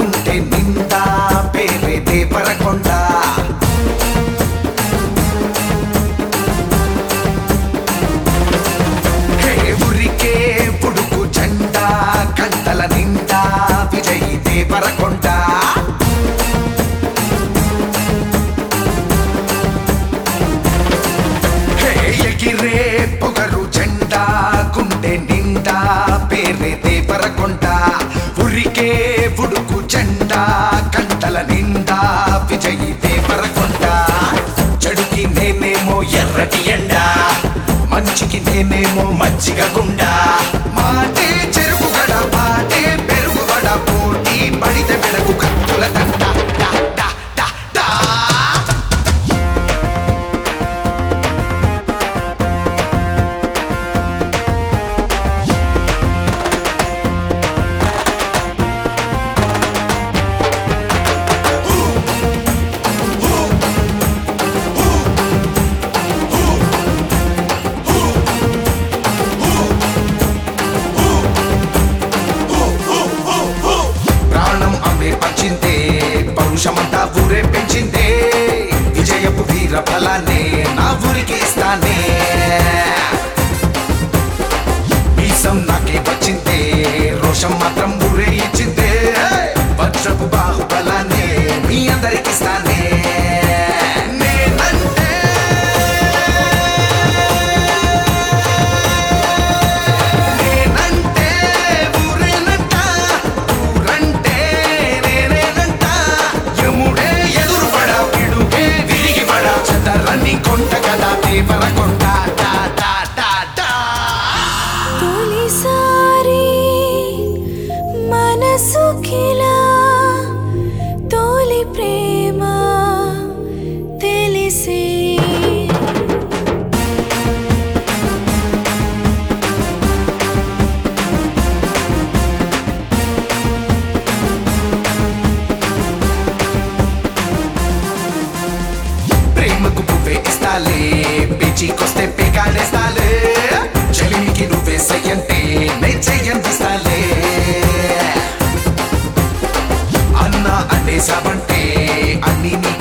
గుంటె నిండా పేరే దేవరకొండ హే ఊరికే పుడుకు జెండా కంటల నిండా విజయ్ దేవరకొండ హే ఎగిరే పొగరు జెండా గుండె నిండా పేరే దేవరకొండ ఉరికే ఉడుకు జెండా కంటల నిండా విజయ్ దేవరకొండ చెడుకి నేనేమో ఎర్రటి ఎండ మంచికి నేనేమో మజ్జిగ గుండా మాటే చెరుకుగడ మాటే పెరుగుబడ పోటీ పడితే వెడకు కత్తుల తంట డా, డా, డా, డా. ప్రాణం అమ్మే పంచిందే పౌరుషమంతా ఊరే పెంచిందే విజయపు వీర ఫలాన్ని నా ఊరికి ఇస్తానే మీసం నాకే వచ్చిందే రోషం మాత్రం ఊరే ఇచ్చిందే వజ్రపు బాహుబలాన్ని మీ అందరికి ఇస్తానే నేనంటే నేనంటే ఊరేనంట ఊరంటే నేనేనంట యముడే ఎదురుపడ పిడుగే విరిగి పడ చదరని కొంట కదా దేవర కొంట డా డా డా డా తొలిసారి మనసుకిలా తొలి ప్రేమ తెలిసే ప్రేమకు పువ్వే ఇస్తాలే పేచీకొస్తే పేకాడేస్తాలే చెలిమికి నువ్వే సయ్యంటే నే చెయ్యందిస్తాలే అన్న అనేసావంటే అన్ని నీ